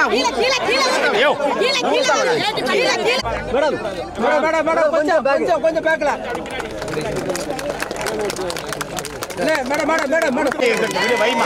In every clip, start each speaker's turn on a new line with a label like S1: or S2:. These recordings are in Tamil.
S1: கீழே கீழே கீழே கீழே கீழே கீழே கீழே
S2: மேடம் மேடம் மேடம் கொஞ்சம் கொஞ்சம் கொஞ்சம் பேக்கல மேடம் மேடம் மேடம் மேடம்
S3: வைமா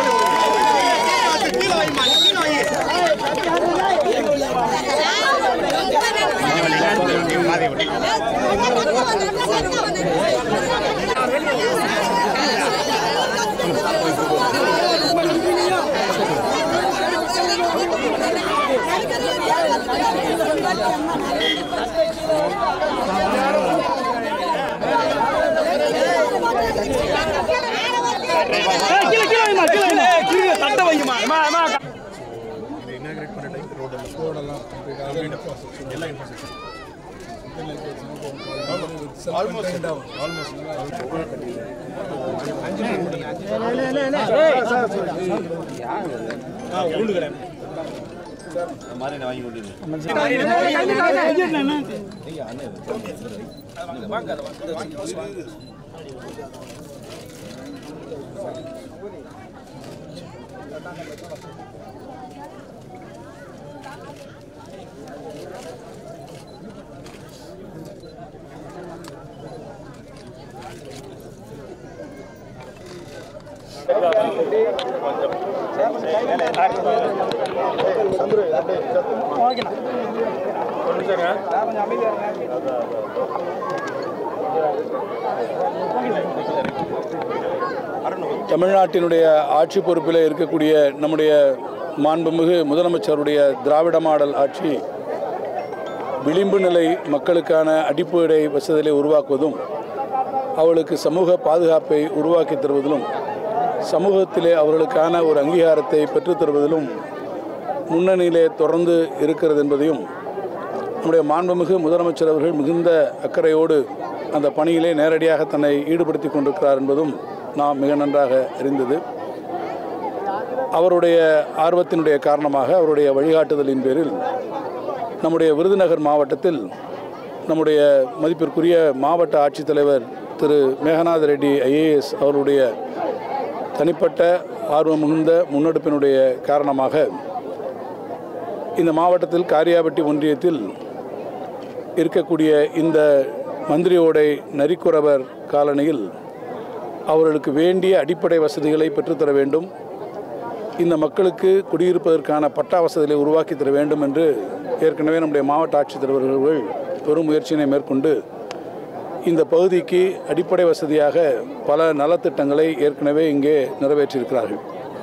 S4: தமிழ்நாட்டினுடைய ஆட்சி பொறுப்பில் இருக்கக்கூடிய நம்முடைய மாண்புமிகு முதலமைச்சருடைய திராவிட மாடல் ஆட்சி விளிம்பு நிலை மக்களுக்கான அடிப்படை வசதிகளை உருவாக்குவதும் அவர்களுக்கு சமூக பாதுகாப்பை உருவாக்கி தருவதிலும் சமூகத்திலே அவர்களுக்கான ஒரு அங்கீகாரத்தை பெற்றுத் தருவதிலும் முன்னணியிலே தொடர்ந்து இருக்கிறது என்பதையும் நம்முடைய மாண்புமிகு முதலமைச்சர் அவர்கள் மிகுந்த அக்கறையோடு அந்த பணியிலே நேரடியாக தன்னை ஈடுபடுத்தி கொண்டிருக்கிறார் என்பதும் நாம் மிக நன்றாக அறிந்தது அவருடைய ஆர்வத்தினுடைய காரணமாக அவருடைய வழிகாட்டுதலின் பேரில் நம்முடைய விருதுநகர் மாவட்டத்தில் நம்முடைய மதிப்பிற்குரிய மாவட்ட ஆட்சித்தலைவர் திரு மேகநாத ரெட்டி ஐஏஎஸ் அவருடைய தனிப்பட்ட ஆர்வம் மிகுந்த முன்னெடுப்பினுடைய காரணமாக இந்த மாவட்டத்தில் காரியாபட்டி ஒன்றியத்தில் இருக்கக்கூடிய இந்த மந்திரியோடை நரிக்குறவர் காலனியில் அவர்களுக்கு வேண்டிய அடிப்படை வசதிகளை பெற்றுத்தர வேண்டும் இந்த மக்களுக்கு குடியிருப்பதற்கான பட்டா வசதிகளை உருவாக்கி தர வேண்டும் என்று ஏற்கனவே நம்முடைய மாவட்ட ஆட்சித்தலைவர்கள் பெரும் முயற்சியினை மேற்கொண்டு இந்த பகுதிக்கு அடிப்படை வசதியாக பல நலத்திட்டங்களை ஏற்கனவே இங்கே நிறைவேற்றியிருக்கிறார்கள்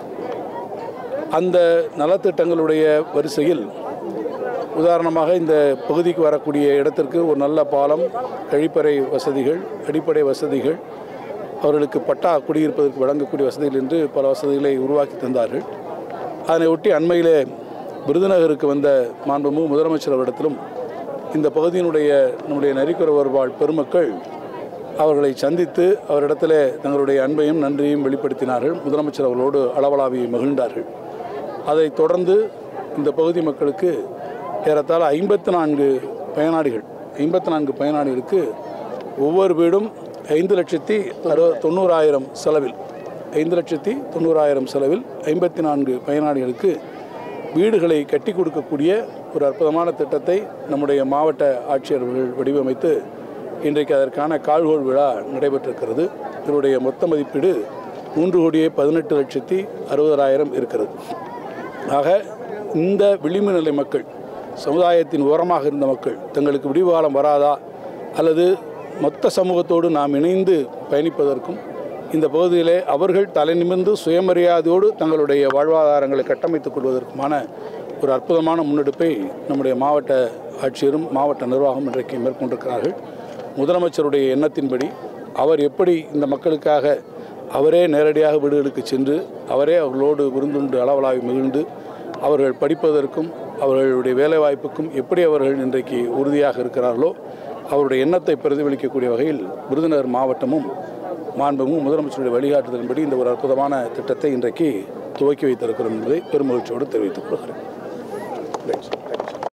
S4: அந்த நலத்திட்டங்களுடைய வரிசையில் உதாரணமாக இந்த பகுதிக்கு வரக்கூடிய இடத்திற்கு ஒரு நல்ல பாலம் கழிப்பறை வசதிகள் அடிப்படை வசதிகள் அவர்களுக்கு பட்டா குடியிருப்பதற்கு வழங்கக்கூடிய வசதிகள் என்று பல வசதிகளை உருவாக்கி தந்தார்கள் அதனை ஒட்டி அண்மையிலே விருதுநகருக்கு வந்த மாண்புமிகு முதலமைச்சர் அவரிடத்திலும் இந்த பகுதியினுடைய நம்முடைய நரிக்குறவர் வாழ் பெருமக்கள் அவர்களை சந்தித்து அவரிடத்திலே தங்களுடைய அன்பையும் நன்றியும் வெளிப்படுத்தினார்கள் முதலமைச்சர் அவர்களோடு அளவலாவி மகிழ்ந்தார்கள் அதைத் தொடர்ந்து இந்த பகுதி மக்களுக்கு ஏறத்தாழ ஐம்பத்தி நான்கு பயனாளிகள் ஐம்பத்தி நான்கு பயனாளிகளுக்கு ஒவ்வொரு வீடும் ஐந்து லட்சத்தி அறுப தொண்ணூறாயிரம் செலவில் ஐந்து லட்சத்தி தொண்ணூறாயிரம் செலவில் ஐம்பத்தி நான்கு பயனாளிகளுக்கு வீடுகளை கட்டி கொடுக்கக்கூடிய ஒரு அற்புதமான திட்டத்தை நம்முடைய மாவட்ட ஆட்சியர் அவர்கள் வடிவமைத்து இன்றைக்கு அதற்கான கால்கோள் விழா நடைபெற்றிருக்கிறது இதனுடைய மொத்த மதிப்பீடு மூன்று கோடியே பதினெட்டு லட்சத்தி அறுபதாயிரம் இருக்கிறது ஆக இந்த விளிம்பு நிலை மக்கள் சமுதாயத்தின் ஓரமாக இருந்த மக்கள் தங்களுக்கு விடிவு காலம் வராதா அல்லது மொத்த சமூகத்தோடு நாம் இணைந்து பயணிப்பதற்கும் இந்த பகுதியிலே அவர்கள் தலை நிமிர்ந்து சுயமரியாதையோடு தங்களுடைய வாழ்வாதாரங்களை கட்டமைத்துக் கொள்வதற்குமான ஒரு அற்புதமான முன்னெடுப்பை நம்முடைய மாவட்ட ஆட்சியரும் மாவட்ட நிர்வாகம் இன்றைக்கு மேற்கொண்டிருக்கிறார்கள் முதலமைச்சருடைய எண்ணத்தின்படி அவர் எப்படி இந்த மக்களுக்காக அவரே நேரடியாக வீடுகளுக்கு சென்று அவரே அவர்களோடு விருந்துண்டு அளவலாவி மகிழ்ந்து அவர்கள் படிப்பதற்கும் அவர்களுடைய வேலைவாய்ப்புக்கும் எப்படி அவர்கள் இன்றைக்கு உறுதியாக இருக்கிறார்களோ அவருடைய எண்ணத்தை பிரதிபலிக்கக்கூடிய வகையில் விருதுநகர் மாவட்டமும் மாண்பும் முதலமைச்சருடைய வழிகாட்டுதலின்படி இந்த ஒரு அற்புதமான திட்டத்தை இன்றைக்கு துவக்கி வைத்திருக்கிறோம் என்பதை பெருமகிழ்ச்சியோடு தெரிவித்துக் கொள்கிறேன்